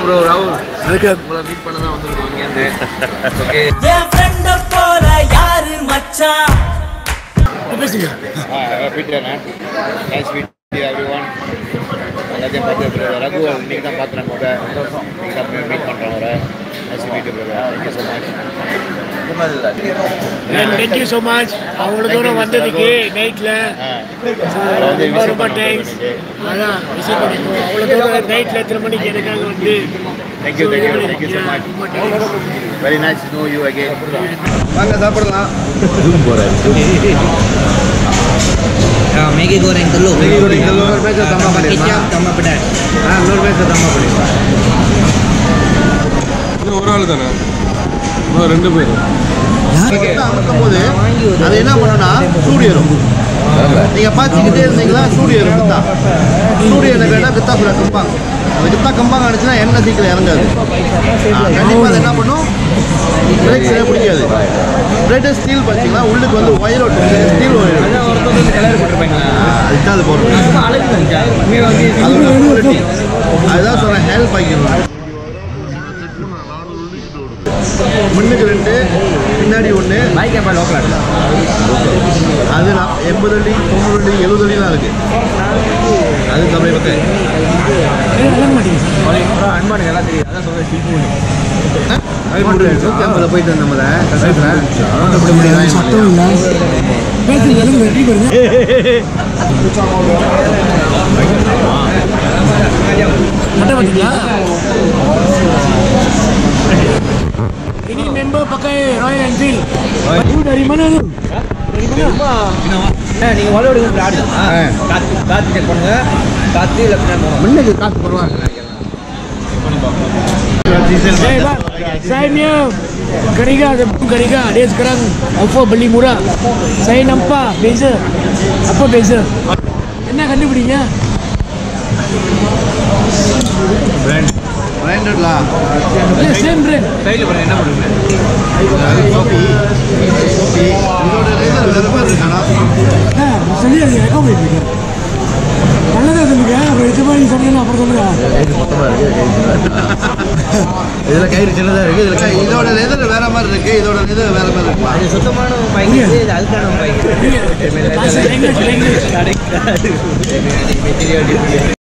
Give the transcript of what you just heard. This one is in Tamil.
ப்ரோ ராகுல் உங்களை மீட் பண்ண தான் வந்திருக்கோம் இங்கேருந்து ஓகே என் ஃப்ரெண்ட போல யாரு மச்சான் வீட்டில் நைஸ் வீட்டு எவ்ரி ஒன் எல்லாத்தையும் பார்த்து ப்ரோ ரகு இன்னைக்கு தான் பார்க்குறேன் கூட இன்னைக்கு தான் மீட் பண்ணுறேன் ஒரு நைஸ் வீட்டு bro thank you so much thank you so much அவ்வளோ தூரம் வந்ததுக்கு நைட்டில் ரொம்ப ரொம்ப தேங்க்ஸ் அதான் விஷயம் பண்ணிக்கோ அவ்வளோ தூரம் நைட்டில் எத்தனை மணிக்கு எனக்காக வந்து thank you thank you thank you so much very nice no you again வாங்க சாப்பிடலாம் Maggi goreng telur. Maggi goreng telur, macam tambah Tambah pedas, kicap, mak. tambah pedas. ஆ நூறு பேருக்கு தம்மா பண்ணிக்கலாம் இது ஒரு ஆள் தானே இன்னும் ரெண்டு பேர் அமுக்கும் போது அது என்ன பண்ணுன்னா சூடு ஏறும் நீங்கள் பார்த்துக்கிட்டே இருந்தீங்களா சூடு ஏறும் பித்தா சூடு என்ன கேட்டால் பித்தா சுட கம்பாங்க அந்த பித்தா கம்பாங்க அடிச்சுன்னா எண்ணெய் சீக்கிரம் இறங்காது கண்டிப்பாக அது என்ன பண்ணும் பிரேக் சரியாக பிடிக்காது பிளேட்டு ஸ்டீல் பார்த்தீங்கன்னா உள்ளுக்கு வந்து ஒயர் ஒட்டு ஸ்டீல் ஒயர் அதுதான் அது போடுறோம் அதோட quality. அதுதான் சொல்கிறேன் ஹேல் பாய்க்கணும் முன்னுக்கு ரெண்டு பின்னாடி ஒன்று அது நான் எண்பது அடி தொண்ணூறு அடி எழுபது அடிலாம் இருக்கு அது தமிழ் பக்கம் நூற்றி ஐம்பது போயிட்டு வந்தோம் முத கஷ்டத்தில் சட்டம் மட்டை பார்த்தீங்களா ini member pakai Royal Enfield. Itu dari mana lu? Dari mana? நீங்க வலோட ஆடு காத்து காத்து செக் பண்ணுங்க காத்து இல்ல பின்னாடி போகணும் முன்னுக்கு காசு போடுவாங்க Hey bang, saya ni Keriga, Keriga. Dia sekarang offer beli murah. Saya nampak beza. Apa beza? என்ன கண்டுபிடிங்க பிராண்டட்லா இல்ல சேம் பிராண்ட் காஃபி இதோட லேசர் வேறு மாதிரி இருக்கானா சரியா எக்கோ போயிட்டு நல்லதா சொல்லுங்க அப்புறம் எட்டு மணி சொன்னீங்கன்னா அப்புறம் சொல்லுங்க இதில் கயிறு சின்னதாக இருக்குது இதில் கை இதோட லேசர் வேற மாதிரி இருக்கு இதோட லேசர் வேற மாதிரி இருக்கு அது சுத்தமான பைக் இது இது அழுக்கான பைக் காசு இங்கிலீஷ் இங்கிலீஷ்